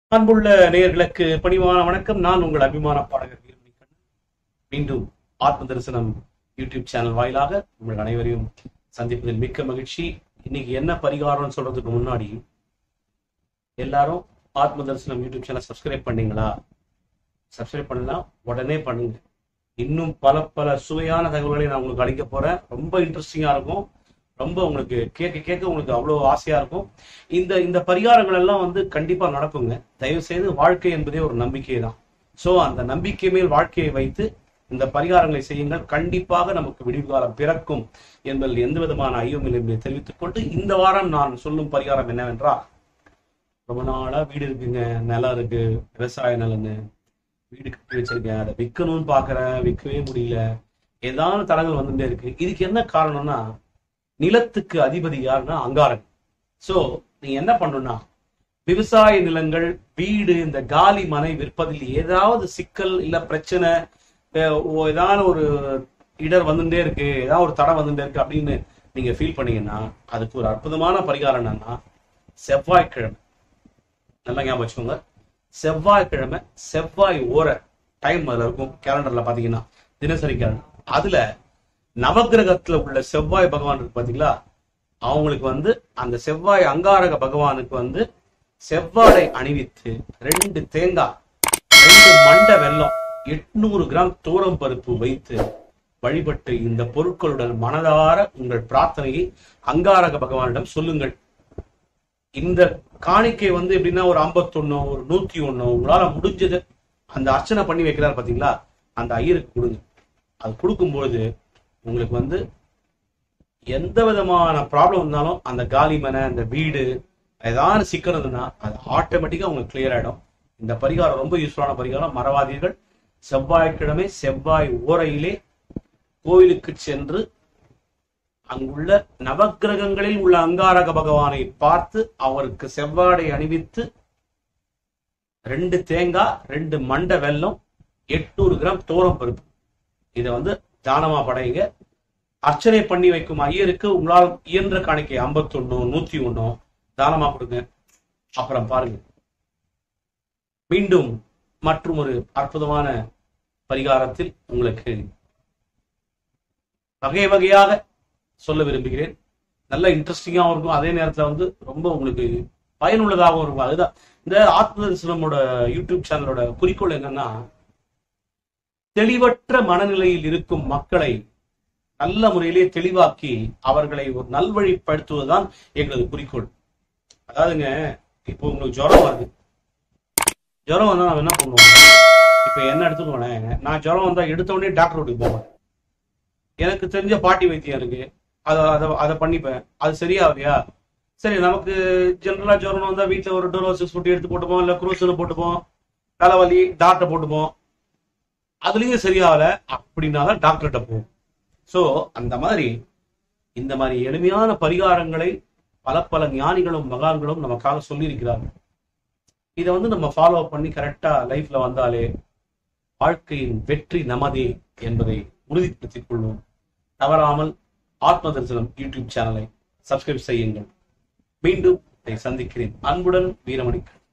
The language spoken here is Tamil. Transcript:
அன்புள்ள நேயர்களுக்கு பணிவான வணக்கம் நான் உங்கள் அபிமான பாடகர் வீரமணி கண்ணன் மீண்டும் ஆத்ம தரிசனம் யூடியூப் சேனல் வாயிலாக உங்கள் அனைவரையும் சந்திப்பதில் மிக்க மகிழ்ச்சி இன்னைக்கு என்ன பரிகாரம்னு சொல்றதுக்கு முன்னாடி எல்லாரும் Aathma Dharisanam YouTube channel subscribe பண்ணீங்களா சப்ஸ்கிரைப் பண்ணலாம் உடனே பண்ணுங்க இன்னும் பல பல சுவையான தகவல்களை நான் உங்களுக்கு அளிக்க போறேன் ரொம்ப இன்ட்ரெஸ்டிங்கா இருக்கும் ரொம்ப உங்களுக்கு கேட்க கேட்க உங்களுக்கு அவ்வளோ ஆசையா இருக்கும் இந்த இந்த பரிகாரங்கள் எல்லாம் வந்து கண்டிப்பா நடக்குங்க தயவு செய்து வாழ்க்கை என்பதே ஒரு நம்பிக்கை தான் சோ அந்த நம்பிக்கை மேல் வாழ்க்கையை வைத்து இந்த பரிகாரங்களை செய்யுங்கள் கண்டிப்பாக நமக்கு விடிவு காலம் பிறக்கும் என்பதில் எந்த விதமான ஐயமில்லை என்பதை தெரிவித்துக் கொண்டு இந்த வாரம் நான் சொல்லும் பரிகாரம் என்னவென்றால் ரொம்ப நாளா வீடு இருக்குங்க நிலம் இருக்கு விவசாய நிலம்னு வீடு கட்டி வச்சிருக்கேன் அதை விற்கணும்னு பாக்குறேன் விற்கவே முடியல ஏதாவது தடங்கள் வந்துட்டே இருக்கு இதுக்கு என்ன காரணம்னா நிலத்துக்கு அதிபதி யாருன்னா அங்காரன் சோ நீங்க என்ன பண்ணணும்னா விவசாய நிலங்கள் வீடு இந்த காலி மனை விற்பதில் ஏதாவது சிக்கல் இல்ல பிரச்சனை அஹ் ஓ- ஏதாவது ஒரு இடர் வந்துட்டே இருக்கு ஏதாவது ஒரு தடை வந்துட்டே இருக்கு அப்படின்னு நீங்க ஃபீல் பண்ணீங்கன்னா அதுக்கு ஒரு அற்புதமான பரிகாரம் என்னன்னா செவ்வாய்க்கிழமை நல்லா ஞாபகம் வச்சுக்கோங்க செவ்வாய்க்கிழமை செவ்வாய் ஓர டைம் அதுல இருக்கும் கேலண்டர்ல பாத்தீங்கன்னா தினசரி கேலண்டர் அதுல நவக்கிரகத்துல உள்ள செவ்வாய் பகவான் இருக்கு பாத்தீங்களா அவங்களுக்கு வந்து அந்த செவ்வாய் அங்காரக பகவானுக்கு வந்து செவ்வாடை அணிவித்து ரெண்டு தேங்காய் ரெண்டு மண்டை வெல்லம் எட்நூறு கிராம் தூரம் பருப்பு வைத்து வழிபட்டு இந்த பொருட்களுடன் மனதார உங்கள் பிரார்த்தனையை அங்காரக பகவானிடம் சொல்லுங்கள் இந்த காணிக்கை வந்து எப்படின்னா ஒரு ஐம்பத்தொன்னோ ஒரு நூத்தி ஒண்ணோ உங்களால முடிஞ்சது அந்த அர்ச்சனை பண்ணி வைக்கிறார் பாத்தீங்களா அந்த ஐயருக்கு கொடுங்க அது கொடுக்கும்பொழுது உங்களுக்கு வந்து எந்த விதமான ப்ராப்ளம் இருந்தாலும் அந்த காலி மனை அந்த வீடு ஏதாவது சிக்கல் இருந்ததுன்னா அது ஆட்டோமேட்டிக்கா உங்களுக்கு கிளியர் ஆயிடும் இந்த பரிகாரம் ரொம்ப யூஸ்ஃபுல்லான பரிகாரம் மறவாதீர்கள் செவ்வாய்க்கிழமை செவ்வாய் ஓரையிலே கோயிலுக்கு சென்று அங்குள்ள நவக்கிரகங்களில் உள்ள அங்காரக பகவானை பார்த்து அவருக்கு செவ்வாடை அணிவித்து ரெண்டு தேங்காய் ரெண்டு மண்டை வெல்லம் எட்நூறு கிராம் தோரம் பருப்பு இதை வந்து தானமா படையுங்க அர்ச்சனை பண்ணி வைக்கும் ஐயருக்கு உங்களால் இயன்ற காணிக்கை ஐம்பத்தொன்னு நூத்தி ஒண்ணோ தானமா கொடுங்க அப்புறம் பாருங்க மீண்டும் மற்றும் ஒரு அற்புதமான பரிகாரத்தில் உங்களுக்கு வகை வகையாக சொல்ல விரும்புகிறேன் நல்ல இன்ட்ரெஸ்டிங்காகவும் இருக்கும் அதே நேரத்துல வந்து ரொம்ப உங்களுக்கு பயனுள்ளதாகவும் இருக்கும் அதுதான் இந்த ஆத்ம தரிசனமோட யூடியூப் சேனலோட குறிக்கோள் என்னன்னா தெளிவற்ற மனநிலையில் இருக்கும் மக்களை நல்ல முறையிலே தெளிவாக்கி அவர்களை ஒரு நல்வழிப்படுத்துவதுதான் எங்களது குறிக்கோள் அதாவதுங்க இப்போ உங்களுக்கு ஜுரம் வருது ஜுரம் வந்தா நம்ம என்ன பண்ணுவோம் இப்ப என்ன எடுத்துக்கோங்களேன் நான் ஜுரம் வந்தா எடுத்த உடனே டாக்டர் வீட்டுக்கு போவேன் எனக்கு தெரிஞ்ச பாட்டி வைத்தியம் இருக்கு அதை அதை அதை பண்ணிப்பேன் அது சரியாகலையா சரி நமக்கு ஜென்ரலா ஜுரம் வந்தா வீட்டுல ஒரு டோலோ சிக்ஸ் ஃபுட்டி எடுத்து போட்டுப்போம் இல்ல குரூசல் போட்டுப்போம் தலைவலி டாக்டர் போட்டுப்போம் அதுலயும் சரியாகல அப்படின்னா தான் டாக்டர்கிட்ட போவோம் சோ அந்த மாதிரி இந்த மாதிரி எளிமையான பரிகாரங்களை பல பல ஞானிகளும் மகான்களும் நமக்காக சொல்லியிருக்கிறார்கள் இதை வந்து நம்ம ஃபாலோ பண்ணி கரெக்டா லைஃப்ல வந்தாலே வாழ்க்கையின் வெற்றி நமதே என்பதை உறுதிப்படுத்திக் கொள்வோம் தவறாமல் ஆத்ம தரிசனம் யூடியூப் சேனலை சப்ஸ்கிரைப் செய்யுங்கள் மீண்டும் இதை சந்திக்கிறேன் அன்புடன் வீரமணிக்கு